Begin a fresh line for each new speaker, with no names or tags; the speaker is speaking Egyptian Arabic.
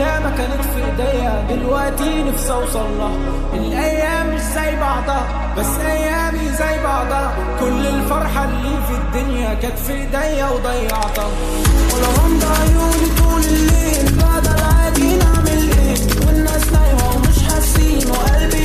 ياما كانت في ايديا دلوقتي نفسي اوصل لها الايام مش زي بعضها بس ايامي زي بعضها كل الفرحة اللي في الدنيا كانت في ايديا وضيعتها ولو غمض عيوني طول الليل بعد العادي نعمل ايه والناس نايمة ومش حاسين وقلبي